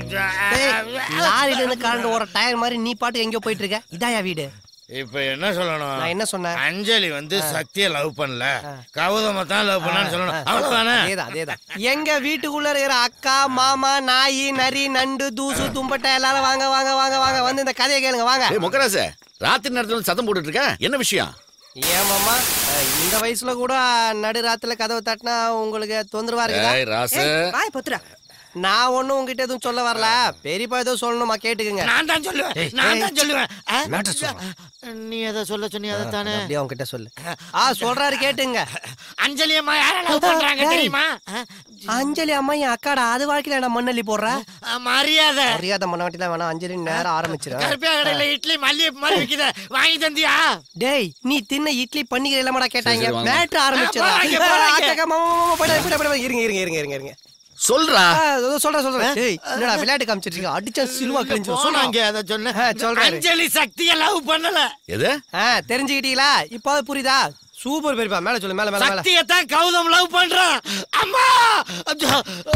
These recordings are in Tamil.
டேய், லாரில இருந்து கரண்ட் ஓர டயர் மாதிரி நீ பாட்டு எங்கேயோ போயிட்டு இருக்க இதாயா வீடு இப்ப என்ன சொல்லணும் நான் என்ன சொன்னேன் அஞ்சலி வந்து சக்தியை லவ் பண்ணல கௌதம தான் லவ் பண்ணான்னு சொல்லணும் அவ்வளவுதானே அதேதான் அதேதான் எங்க வீட்டுக்குள்ள இருக்கிற அக்கா மாமா நாய் நரி நண்டு தூசு தும்பட்டை எல்லாரும் வாங்க வாங்க வாங்க வாங்க வந்து இந்த கதையை கேளுங்க வாங்க ஏய் முக்கராச ராத்திரி நேரத்துல வந்து சத்தம் போட்டுட்டு இருக்க என்ன விஷயம் ஏன் மாமா அஹ், இந்த வயசுல கூட நடு ராத்துல கதவை தட்டினா உங்களுக்கு தொந்தரவா இருக்குதா ஏய் ராசு வாய் பொத்துடா நான் ஒண்ணும் உங்ககிட்ட எதுவும் சொல்ல வரல பெரியப்பா ஏதோ சொல்லணுமா கேட்டுக்குங்க நான் தான் சொல்லுவேன் ஏய், நான் ஏய். தான் சொல்லுவேன் ஆ? மேட்டர் சொல்றேன். நீ எதை சொல்ல சொன்னி அதை தானே அப்படியே அவங்க கிட்ட சொல்லு ஆ சொல்றாரு கேட்டுங்க அஞ்சலி அம்மா யார லவ் பண்றாங்க டேய். தெரியுமா ஆ? அஞ்சலி அம்மா என் அக்காடா அது வாழ்க்கையில நான் மண்ணள்ளி போடுற ஆ, மரியாதை மரியாதை பண்ண வேண்டியதான் வேணாம் அஞ்சலி நேரம் ஆரம்பிச்சிடும் கருப்பியா கடையில இட்லி மல்லிகை மாதிரி விக்குத வாங்கி தந்தியா டேய் நீ தின்ன இட்லி பண்ணிக்கிற இல்லமாடா கேட்டாங்க சரி, வாங்க. மேட்ரு ஆரம்பிச்சிடும் போறாங்க, போறாங்க. இருங்க இருங்க இருங்க இருங்க இருங்க சொல்றா ஆ, இதோ சொல்றேன் சொல்றேன் டேய் என்னடா விளையாட்டு காமிச்சிட்டு இருக்க அடிச்சா சிலுவா கிழிஞ்சு போனாங்க அத சொன்னேன் ஆ, சொல்றாரு. அஞ்சலி சக்தியை லவ் பண்ணல எது ஆ தெரிஞ்சுக்கிட்டீங்களா இப்போ புரியுதா சூப்பர் பெரியப்பா மேல சொல்லு மேல மேல மேல சக்தியை தான் கௌதம் லவ் பண்றான் அம்மா அச்சோ.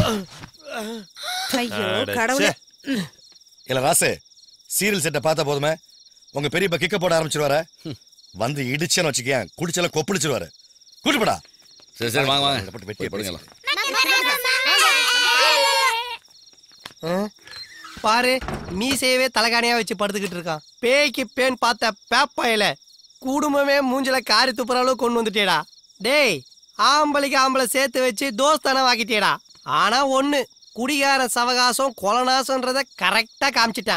ஐயோ கடவுளே இல்ல ராசு சீரியல் செட்டை பார்த்தா போதுமே உங்க பெரியப்பா கிக்க போட ஆரம்பிச்சிருவாரு வந்து இடிச்சேன்னு வச்சுக்கேன் குடிச்சல கொப்பளிச்சிருவாரு கூட்டுப்படா சரி சரி வாங்க வாங்க போட்டு வெட்டி போய் படுங்கலாம் ஆ? பாரு மீசையவே தலகாணியா வச்சு படுத்துக்கிட்டு இருக்கான் பேய்க்கு பேன் பார்த்த பேப்பாயில குடும்பமே மூஞ்சில காரி துப்புற அளவுக்கு கொண்டு வந்துட்டேடா டேய் ஆம்பளைக்கு ஆம்பளை சேர்த்து வச்சு தோஸ்தானம் வாக்கிட்டேடா ஆனா ஒண்ணு குடிகார சவகாசம் கொலநாசன்றத கரெக்டா காமிச்சிட்டான்